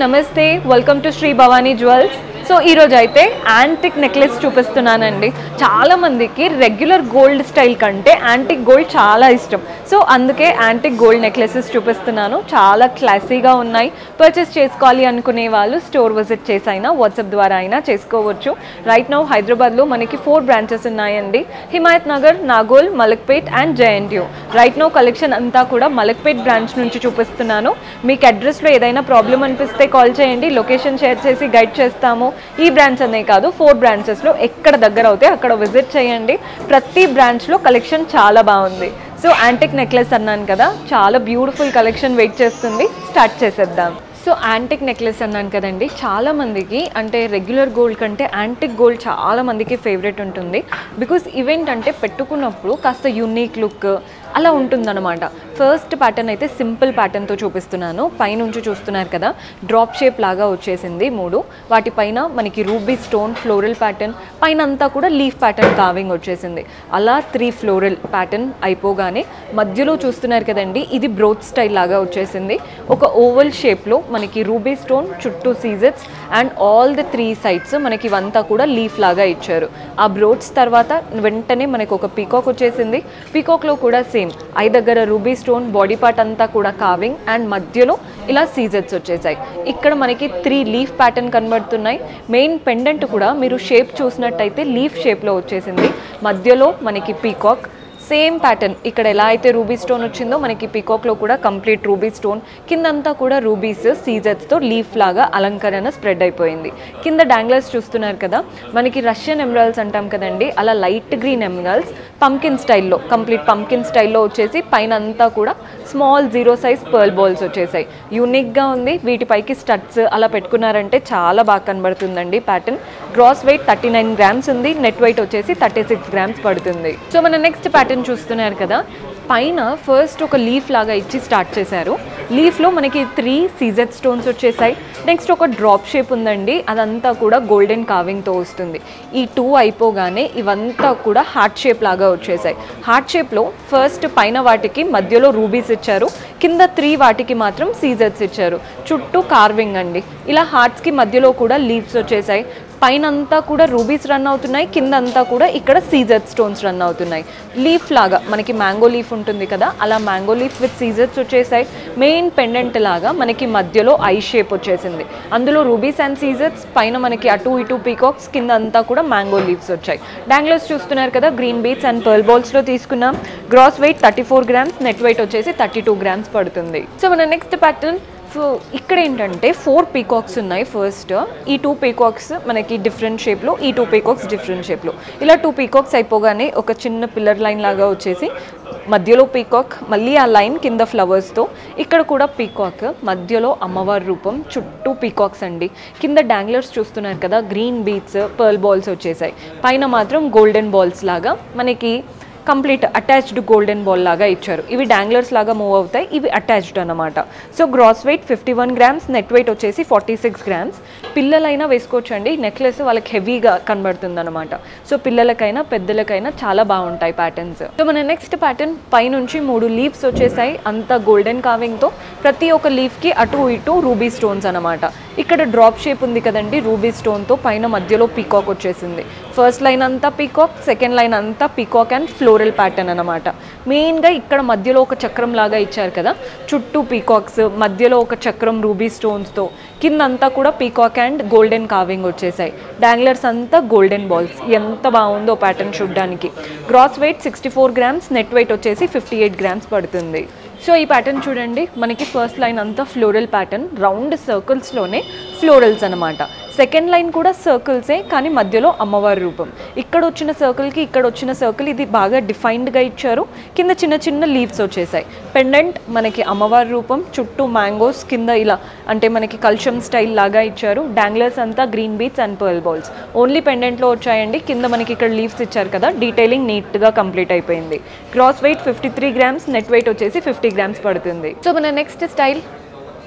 నమస్తే welcome to Shri Bhavani jewels so ఈరోజు అయితే యాంటిక్ నెక్లెస్ చూపిస్తున్నానండి చాలా మందికి రెగ్యులర్ గోల్డ్ స్టైల్ కంటే యాంటిక్ గోల్డ్ చాలా ఇష్టం సో అందుకే యాంటిక్ గోల్డ్ నెక్లెసెస్ చూపిస్తున్నాను చాలా క్లాసీగా ఉన్నాయి పర్చేస్ చేసుకోవాలి అనుకునే వాళ్ళు స్టోర్ విజిట్ చేసి అయినా వాట్సాప్ ద్వారా అయినా చేసుకోవచ్చు రైట్ నౌ హైదరాబాద్లో మనకి ఫోర్ బ్రాంచెస్ ఉన్నాయండి Himayat Nagar Nagole Malakpet and JNTU right now collection అంతా కూడా మలక్పేట్ బ్రాంచ్ నుంచి చూపిస్తున్నాను మీకు అడ్రస్లో ఏదైనా ప్రాబ్లం అనిపిస్తే కాల్ చేయండి లొకేషన్ షేర్ చేసి గైడ్ చేస్తాము ఈ బ్రాంచ్ అనే కాదు ఫోర్ బ్రాంచెస్లో ఎక్కడ దగ్గర అవుతే అక్కడ విజిట్ చేయండి ప్రతి బ్రాంచ్లో కలెక్షన్ చాలా బాగుంది సో యాంటిక్ నెక్లెస్ అన్నాను కదా చాలా బ్యూటిఫుల్ కలెక్షన్ వెయిట్ చేస్తుంది స్టార్ట్ చేసేద్దాం సో యాంటిక్ నెక్లెస్ అన్నాను కదండి చాలా మందికి అంటే రెగ్యులర్ గోల్డ్ కంటే యాంటిక్ గోల్డ్ చాలా మందికి ఫేవరెట్ ఉంటుంది బికాస్ ఈవెంట్ అంటే పెట్టుకున్నప్పుడు కాస్త యూనిక్ లుక్ అలా ఉంటుందన్నమాట ఫస్ట్ ప్యాటర్న్ అయితే సింపుల్ ప్యాటర్న్తో చూపిస్తున్నాను పైనుంచి చూస్తున్నారు కదా డ్రాప్ షేప్ లాగా వచ్చేసింది మూడు వాటిపైన మనకి రూబీ స్టోన్ ఫ్లోరల్ ప్యాటర్న్ పైన అంతా కూడా లీఫ్ ప్యాటర్న్ కావింగ్ వచ్చేసింది అలా త్రీ ఫ్లోరల్ ప్యాటర్న్ అయిపోగానే మధ్యలో చూస్తున్నారు కదండి ఇది బ్రోత్ స్టైల్ లాగా వచ్చేసింది ఒక ఓవల్ షేప్లో మనకి రూబీ స్టోన్ చుట్టూ సీజెట్స్ and all the three sides మనకి ఇవంతా కూడా లీఫ్ లాగా ఇచ్చారు ఆ బ్రోడ్స్ తర్వాత వెంటనే మనకు ఒక పీకాక్ వచ్చేసింది పీకాక్లో కూడా సేమ్ ఐ దగ్గర రూబీ స్టోన్ బాడీ పార్ట్ అంతా కూడా కావింగ్ అండ్ మధ్యలో ఇలా సీజెట్స్ వచ్చేసాయి ఇక్కడ మనకి త్రీ లీఫ్ ప్యాటర్న్ కనబడుతున్నాయి మెయిన్ పెండెంట్ కూడా మీరు షేప్ చూసినట్టయితే లీఫ్ షేప్లో వచ్చేసింది మధ్యలో మనకి పీకాక్ సేమ్ ప్యాటర్న్ ఇక్కడ ఎలా అయితే రూబీ స్టోన్ వచ్చిందో మనకి పికాక్లో కూడా కంప్లీట్ రూబీ స్టోన్ కిందంతా కూడా రూబీస్ సీజర్స్తో లీఫ్ లాగా అలంకరణ స్ప్రెడ్ అయిపోయింది కింద డాంగ్లర్స్ చూస్తున్నారు కదా మనకి రష్యన్ ఎమరాల్స్ అంటాం కదండి అలా లైట్ గ్రీన్ ఎమరాల్స్ పంకిన్ స్టైల్లో కంప్లీట్ పంకిన్ స్టైల్లో వచ్చేసి పైన అంతా కూడా small zero size pearl balls వచ్చేసాయి యూనిక్గా ఉంది వీటిపైకి స్టడ్స్ అలా పెట్టుకున్నారంటే చాలా బాగా కనబడుతుందండి pattern gross weight thirty nine grams ఉంది నెట్ వెయిట్ వచ్చేసి థర్టీ సిక్స్ గ్రామ్స్ పడుతుంది సో మన నెక్స్ట్ ప్యాటర్న్ చూస్తున్నారు కదా పైన ఫస్ట్ ఒక లీఫ్ లాగా ఇచ్చి స్టార్ట్ చేశారు లీఫ్లో మనకి త్రీ సీజెడ్ స్టోన్స్ వచ్చేసాయి నెక్స్ట్ ఒక డ్రాప్ షేప్ ఉందండి అదంతా కూడా గోల్డెన్ కావింగ్తో వస్తుంది ఈ టూ అయిపోగానే ఇవంతా కూడా హార్ట్ షేప్ లాగా వచ్చేసాయి హార్ట్ షేప్లో ఫస్ట్ పైన వాటికి మధ్యలో రూబీస్ ఇచ్చారు కింద త్రీ వాటికి మాత్రం సీజర్స్ ఇచ్చారు చుట్టూ కార్వింగ్ అండి ఇలా హార్ట్స్కి మధ్యలో కూడా లీవ్స్ వచ్చేసాయి పైన అంతా కూడా రూబీస్ రన్ అవుతున్నాయి కింద అంతా కూడా ఇక్కడ సీజర్ స్టోన్స్ రన్ అవుతున్నాయి లీఫ్ లాగా మనకి మ్యాంగో లీఫ్ ఉంటుంది కదా అలా మ్యాంగో లీఫ్ విత్ సీజర్స్ వచ్చేసాయి మెయిన్ పెండెంట్ లాగా మనకి మధ్యలో ఐ షేప్ వచ్చేసింది అందులో రూబీస్ అండ్ సీజర్స్ పైన మనకి అటు ఇటు పీకాక్స్ కింద అంతా కూడా మ్యాంగో లీవ్స్ వచ్చాయి డాంగ్లర్స్ చూస్తున్నారు కదా గ్రీన్ బీట్స్ అండ్ పర్ల్ బాల్స్లో తీసుకున్నాం gross weight thirty four grams net weight వచ్చేసి థర్టీ టూ గ్రామ్స్ పడుతుంది సో మన నెక్స్ట్ ప్యాటర్న్ సో ఇక్కడ ఏంటంటే ఫోర్ పీకాక్స్ ఉన్నాయి ఫస్ట్ ఈ టూ పీకాక్స్ మనకి డిఫరెంట్ షేప్లో ఈ టూ పీకాక్స్ డిఫరెంట్ షేప్లో ఇలా టూ పీకాక్స్ అయిపోగానే ఒక చిన్న పిల్లర్ లైన్ లాగా వచ్చేసి మధ్యలో పీకాక్ మళ్ళీ ఆ లైన్ కింద ఫ్లవర్స్తో ఇక్కడ కూడా పీకాక్ మధ్యలో అమ్మవారి రూపం చుట్టూ పీకాక్స్ అండి కింద డాంగ్లర్స్ చూస్తున్నారు కదా గ్రీన్ బీట్స్ పర్ల్ బాల్స్ వచ్చేసాయి పైన మాత్రం గోల్డెన్ బాల్స్ లాగా మనకి కంప్లీట్ అటాచ్డ్ గోల్డెన్ బాల్ లాగా ఇచ్చారు ఇవి డాంగ్లర్స్ లాగా మూవ్ అవుతాయి ఇవి అటాచ్డ్ అనమాట so gross weight fifty one grams net weight వచ్చేసి ఫార్టీ సిక్స్ గ్రామ్స్ పిల్లలైనా వేసుకోవచ్చండి నెక్లెస్ వాళ్ళకి హెవీగా కనబడుతుంది అనమాట సో పిల్లలకైనా పెద్దలకైనా చాలా బాగుంటాయి ప్యాటర్న్స్ సో మన నెక్స్ట్ ప్యాటర్న్ పైనుంచి మూడు లీవ్స్ వచ్చేసాయి అంత గోల్డెన్ కావింగ్తో ప్రతి ఒక్క లీఫ్కి అటు ఇటు రూబీ స్టోన్స్ అనమాట ఇక్కడ డ్రాప్ షేప్ ఉంది కదండి రూబీ స్టోన్తో పైన మధ్యలో పీకాక్ వచ్చేసింది ఫస్ట్ లైన్ అంతా పీకాక్ సెకండ్ లైన్ అంతా పీకాక్ అండ్ ఫ్లోరల్ ప్యాటర్న్ అనమాట మెయిన్గా ఇక్కడ మధ్యలో ఒక చక్రం లాగా ఇచ్చారు కదా చుట్టూ పీకాక్స్ మధ్యలో ఒక చక్రం రూబీ స్టోన్స్తో కింద అంతా కూడా పీకాక్ అండ్ గోల్డెన్ కావింగ్ వచ్చేసాయి డాంగ్లర్స్ అంతా గోల్డెన్ బాల్స్ ఎంత బాగుందో ప్యాటర్న్ చూడడానికి gross weight sixty four grams net weight వచ్చేసి ఫిఫ్టీ ఎయిట్ గ్రామ్స్ పడుతుంది సో ఈ ప్యాటర్న్ చూడండి మనకి ఫస్ట్ లైన్ అంతా ఫ్లోరల్ ప్యాటర్న్ రౌండ్ సర్కిల్స్లోనే ఫ్లోరల్స్ అనమాట సెకండ్ లైన్ కూడా సర్కిల్సే కానీ మధ్యలో అమ్మవారి రూపం ఇక్కడ వచ్చిన సర్కిల్కి ఇక్కడ వచ్చిన సర్కిల్ ఇది బాగా డిఫైన్డ్గా ఇచ్చారు కింద చిన్న చిన్న లీవ్స్ వచ్చేసాయి పెండెంట్ మనకి అమ్మవారి రూపం చుట్టూ మ్యాంగోస్ కింద ఇలా అంటే మనకి కల్షం స్టైల్ లాగా ఇచ్చారు డాంగ్లర్స్ అంతా green beads and pearl balls only పెండెంట్లో వచ్చాయండి కింద మనకి ఇక్కడ లీవ్స్ ఇచ్చారు కదా డీటెయిలింగ్ నీట్గా కంప్లీట్ అయిపోయింది cross weight fifty three grams net weight వచ్చేసి ఫిఫ్టీ గ్రామ్స్ పడుతుంది సో మన నెక్స్ట్ స్టైల్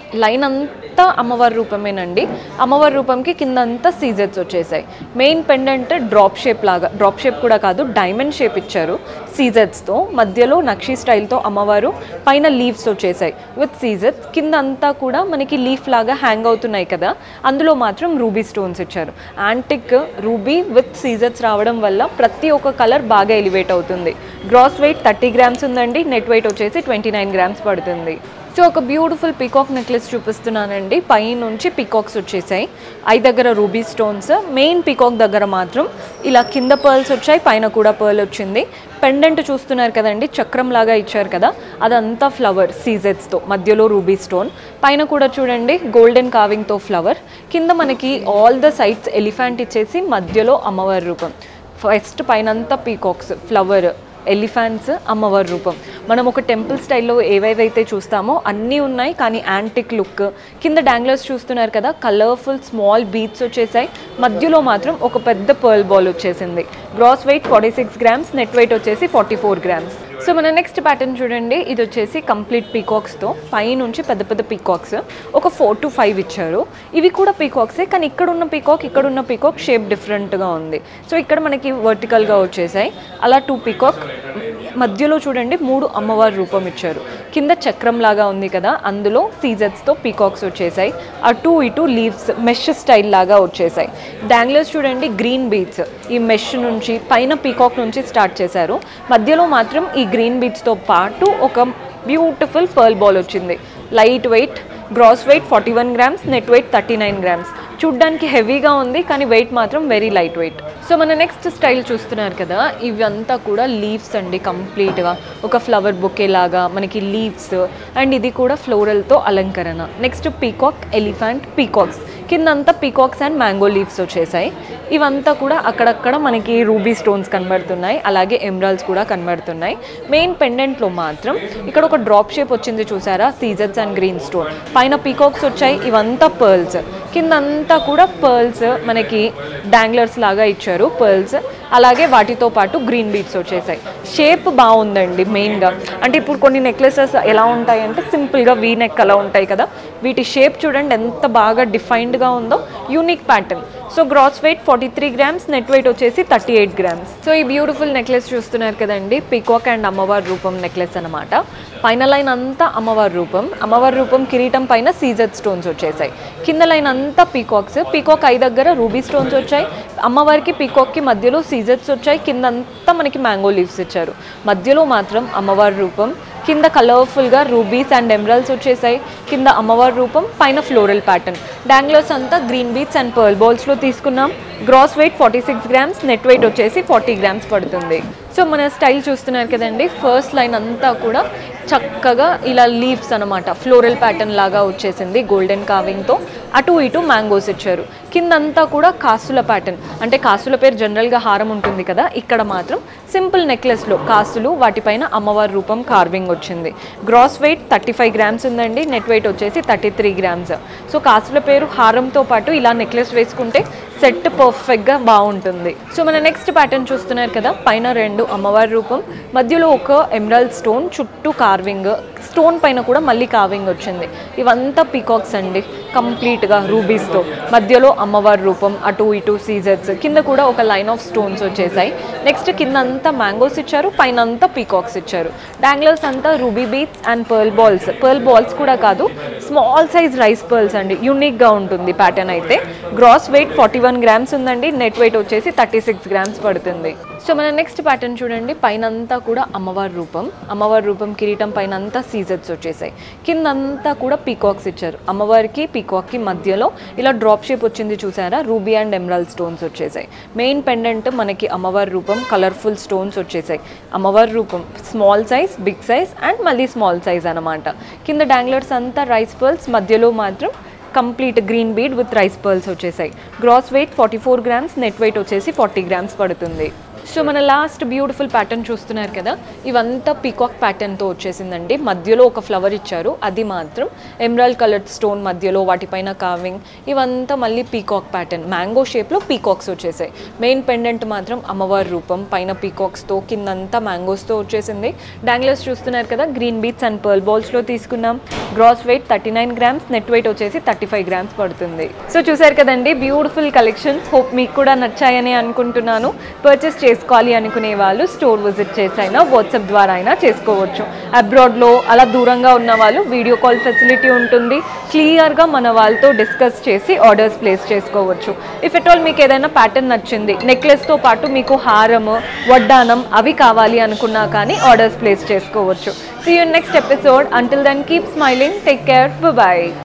లైన్ అంతా అమ్మవారి రూపమేనండి అమ్మవారి రూపంకి కింద అంతా సీజెట్స్ వచ్చేసాయి మెయిన్ పెండెంట్ డ్రాప్ షేప్ లాగా డ్రాప్ షేప్ కూడా కాదు డైమండ్ షేప్ ఇచ్చారు సీజెట్స్తో మధ్యలో నక్షి స్టైల్తో అమ్మవారు పైన లీవ్స్ వచ్చేసాయి విత్ సీజెట్స్ కింద అంతా కూడా మనకి లీఫ్ లాగా హ్యాంగ్ అవుతున్నాయి కదా అందులో మాత్రం రూబీ స్టోన్స్ ఇచ్చారు యాంటిక్ రూబీ విత్ సీజెట్స్ రావడం వల్ల ప్రతి ఒక్క కలర్ బాగా ఎలివేట్ అవుతుంది గ్రాస్ వెయిట్ థర్టీ గ్రామ్స్ ఉందండి నెట్ వెయిట్ వచ్చేసి ట్వంటీ నైన్ గ్రామ్స్ పడుతుంది సో ఒక బ్యూటిఫుల్ పికాక్ నెక్లెస్ చూపిస్తున్నానండి పై నుంచి పికాక్స్ వచ్చేసాయి ఐ దగ్గర రూబీ స్టోన్స్ మెయిన్ పికాక్ దగ్గర మాత్రం ఇలా కింద పర్ల్స్ వచ్చాయి పైన కూడా పర్ల్ వచ్చింది పెండెంట్ చూస్తున్నారు కదండి చక్రం లాగా ఇచ్చారు కదా అదంతా ఫ్లవర్ సీజెట్స్తో మధ్యలో రూబీ స్టోన్ పైన కూడా చూడండి గోల్డెన్ కావింగ్తో ఫ్లవర్ కింద మనకి ఆల్ ద సైడ్స్ ఎలిఫెంట్ ఇచ్చేసి మధ్యలో అమ్మవారి రూపం ఫస్ట్ పైనంతా పీకాక్స్ ఫ్లవర్ ఎలిఫెంట్స్ అమ్మవారి రూపం మనం ఒక టెంపుల్ స్టైల్లో ఏవేవైతే చూస్తామో అన్నీ ఉన్నాయి కానీ యాంటిక్ లుక్ కింద డాంగ్లర్స్ చూస్తున్నారు కదా కలర్ఫుల్ స్మాల్ బీట్స్ వచ్చేసాయి మధ్యలో మాత్రం ఒక పెద్ద పర్ల్ బాల్ వచ్చేసింది gross weight forty six grams net weight వచ్చేసి ఫార్టీ ఫోర్ గ్రామ్స్ సో మన నెక్స్ట్ ప్యాటర్న్ చూడండి ఇది వచ్చేసి కంప్లీట్ పీకాక్స్తో పై నుంచి పెద్ద పెద్ద పీకాక్స్ ఒక ఫోర్ టు ఫైవ్ ఇచ్చారు ఇవి కూడా పీకాక్సే కానీ ఇక్కడ ఉన్న పీకాక్ ఇక్కడ ఉన్న పీకాక్ షేప్ డిఫరెంట్గా ఉంది సో ఇక్కడ మనకి వర్టికల్గా వచ్చేసాయి అలా టూ పీకాక్ మధ్యలో చూడండి మూడు అమ్మవారి రూపం ఇచ్చారు కింద చక్రం లాగా ఉంది కదా అందులో సీజెట్స్తో పీకాక్స్ వచ్చేసాయి అటు ఇటు లీవ్స్ మెష్ స్టైల్ లాగా వచ్చేసాయి డాంగ్లర్స్ చూడండి గ్రీన్ బీట్స్ ఈ మెష్ నుంచి పైన పీకాక్ నుంచి స్టార్ట్ చేశారు మధ్యలో మాత్రం ఈ గ్రీన్ బీట్స్తో పాటు ఒక బ్యూటిఫుల్ పర్ల్ బాల్ వచ్చింది light weight gross weight forty one grams net weight thirty nine grams చూడ్డానికి హెవీగా ఉంది కానీ వెయిట్ మాత్రం వెరీ లైట్ వెయిట్ సో మన నెక్స్ట్ స్టైల్ చూస్తున్నారు కదా ఇవంతా కూడా లీవ్స్ అండి కంప్లీట్గా ఒక ఫ్లవర్ బొకే లాగా మనకి లీవ్స్ అండ్ ఇది కూడా ఫ్లోరల్తో అలంకరణ నెక్స్ట్ పీకాక్ ఎలిఫెంట్ పీకాక్స్ కిందంతా పీకాక్స్ అండ్ మ్యాంగో లీవ్స్ వచ్చేసాయి ఇవంతా కూడా అక్కడక్కడ మనకి రూబీ స్టోన్స్ కనబడుతున్నాయి అలాగే ఎమరాల్స్ కూడా కనబడుతున్నాయి మెయిన్ పెండెంట్లో మాత్రం ఇక్కడ ఒక డ్రాప్ షేప్ వచ్చింది చూసారా సీజర్స్ అండ్ గ్రీన్ స్టోన్ పైన పీకాక్స్ వచ్చాయి ఇవంతా పర్ల్స్ కిందంతా కూడా పర్ల్స్ మనకి డాంగ్లర్స్ లాగా ఇచ్చారు పర్ల్స్ అలాగే వాటితో పాటు గ్రీన్ బీట్స్ వచ్చేసాయి షేప్ బాగుందండి మెయిన్గా అంటే ఇప్పుడు కొన్ని నెక్లెసెస్ ఎలా ఉంటాయి అంటే సింపుల్గా వీ నెక్ అలా ఉంటాయి కదా వీటి షేప్ చూడండి ఎంత బాగా డిఫైన్డ్గా ఉందో unique pattern so gross weight forty three grams net weight వచ్చేసి థర్టీ ఎయిట్ గ్రామ్స్ సో ఈ బ్యూటిఫుల్ నెక్లెస్ చూస్తున్నారు కదండి పికాక్ అండ్ అమ్మవారి రూపం నెక్లెస్ అనమాట పైన లైన్ అంతా అమ్మవారి రూపం అమ్మవారి రూపం కిరీటం పైన సీజర్ స్టోన్స్ వచ్చేసాయి కింద లైన్ అంతా పీకాక్స్ పీకాక్ ఐ దగ్గర రూబీ స్టోన్స్ వచ్చాయి అమ్మవారికి పీకాక్కి మధ్యలో సీజర్స్ వచ్చాయి కింద అంతా మనకి మ్యాంగో లీవ్స్ ఇచ్చారు మధ్యలో మాత్రం అమ్మవారి రూపం కింద కలర్ఫుల్గా రూబీస్ అండ్ ఎమరల్స్ వచ్చేసాయి కింద అమ్మవారి రూపం పైన ఫ్లోరల్ ప్యాటర్న్ డాంగ్లర్స్ అంతా గ్రీన్ బీట్స్ అండ్ పర్ల్ బాల్స్లో తీసుకున్నాం gross weight forty six grams net weight వచ్చేసి ఫార్టీ గ్రామ్స్ పడుతుంది సో మన స్టైల్ చూస్తున్నారు కదండి ఫస్ట్ లైన్ అంతా కూడా చక్కగా ఇలా లీవ్స్ అనమాట ఫ్లోరల్ ప్యాటర్న్ లాగా వచ్చేసింది గోల్డెన్ కావింగ్తో అటు ఇటు మ్యాంగోస్ ఇచ్చారు కిందంతా కూడా కాసుల ప్యాటర్న్ అంటే కాసుల పేరు జనరల్గా హారం ఉంటుంది కదా ఇక్కడ మాత్రం సింపుల్ నెక్లెస్లో కాసులు వాటిపైన అమ్మవారి రూపం కార్వింగ్ వచ్చింది gross weight thirty five grams ఉందండి నెట్ వెయిట్ వచ్చేసి థర్టీ త్రీ గ్రామ్స్ సో కాసుల పేరు హారంతో పాటు ఇలా నెక్లెస్ వేసుకుంటే సెట్ పర్ఫెక్ట్గా బాగుంటుంది సో మన నెక్స్ట్ ప్యాటర్న్ చూస్తున్నారు కదా పైన రెండు అమ్మవారి రూపం మధ్యలో ఒక ఎమరల్ స్టోన్ చుట్టూ కార్వింగ్ స్టోన్ పైన కూడా మళ్ళీ కార్వింగ్ వచ్చింది ఇవంతా పీకాక్స్ అండి కంప్లీట్గా రూబీస్తో మధ్యలో అమ్మవారి రూపం అటు ఇటు సీజర్స్ కింద కూడా ఒక లైన్ ఆఫ్ స్టోన్స్ వచ్చేసాయి నెక్స్ట్ కింద అంతా మ్యాంగోస్ ఇచ్చారు పైన అంతా పీకాక్స్ ఇచ్చారు డాంగ్లర్స్ అంతా ruby beads and pearl balls pearl balls కూడా కాదు స్మాల్ సైజ్ రైస్ పర్ల్స్ అండి యూనిక్గా ఉంటుంది ప్యాటర్న్ అయితే gross weight forty one grams ఉందండి నెట్ వెయిట్ వచ్చేసి థర్టీ సిక్స్ గ్రామ్స్ పడుతుంది సో మన నెక్స్ట్ ప్యాటర్న్ చూడండి పైన అంతా కూడా అమ్మవారి రూపం అమ్మవారి రూపం కిరీటం పైన అంతా సీజర్స్ వచ్చేసాయి కిందంతా కూడా పీకాక్స్ ఇచ్చారు అమ్మవారికి పీకాక్కి మధ్యలో ఇలా డ్రాప్ షేప్ వచ్చింది చూసారా రూబీ అండ్ ఎమరాల్ స్టోన్స్ వచ్చేసాయి మెయిన్ పెండెంట్ మనకి అమ్మవారి రూపం కలర్ఫుల్ స్టోన్స్ వచ్చేసాయి అమ్మవారి రూపం small size big size and మళ్ళీ స్మాల్ సైజ్ అనమాట కింద డాంగ్లర్స్ అంతా రైస్ పర్ల్స్ మధ్యలో మాత్రం complete green bead with rice pearls వచ్చేసాయి gross weight forty four grams net weight వచ్చేసి ఫార్టీ గ్రామ్స్ పడుతుంది సో మన లాస్ట్ బ్యూటిఫుల్ ప్యాటర్న్ చూస్తున్నారు కదా ఇవంతా పీకాక్ ప్యాటర్న్తో వచ్చేసిందండి మధ్యలో ఒక ఫ్లవర్ ఇచ్చారు అది మాత్రం ఎమరాల్డ్ కలర్డ్ స్టోన్ మధ్యలో వాటిపైన కావింగ్ ఇవంతా మళ్ళీ పీకాక్ ప్యాటర్న్ మ్యాంగో షేప్లో పీకాక్స్ వచ్చేసాయి మెయిన్ పెండెంట్ మాత్రం అమ్మవారి రూపం పైన పీకాక్స్తో కిందంతా మ్యాంగోస్తో వచ్చేసింది డాంగ్లర్స్ చూస్తున్నారు కదా గ్రీన్ బీట్స్ అండ్ పర్ల్ బాల్స్లో తీసుకున్నాం gross weight thirty nine grams net weight వచ్చేసి థర్టీ ఫైవ్ గ్రామ్స్ పడుతుంది సో చూసారు కదండి బ్యూటిఫుల్ కలెక్షన్ హోప్ మీకు కూడా నచ్చాయని అనుకుంటున్నాను పర్చేస్ చేసుకోవాలి అనుకునే వాళ్ళు స్టోర్ విజిట్ చేసైనా వాట్సాప్ ద్వారా అయినా చేసుకోవచ్చు అబ్రాడ్లో అలా దూరంగా ఉన్న వాళ్ళు వీడియో కాల్ ఫెసిలిటీ ఉంటుంది క్లియర్గా మన వాళ్ళతో డిస్కస్ చేసి ఆర్డర్స్ ప్లేస్ చేసుకోవచ్చు ఇఫ్ ఎట్ ఆల్ మీకు ఏదైనా ప్యాటర్న్ నచ్చింది నెక్లెస్తో పాటు మీకు హారము వడ్డానం అవి కావాలి అనుకున్నా కానీ ఆర్డర్స్ ప్లేస్ చేసుకోవచ్చు see you next episode until then keep smiling take care bye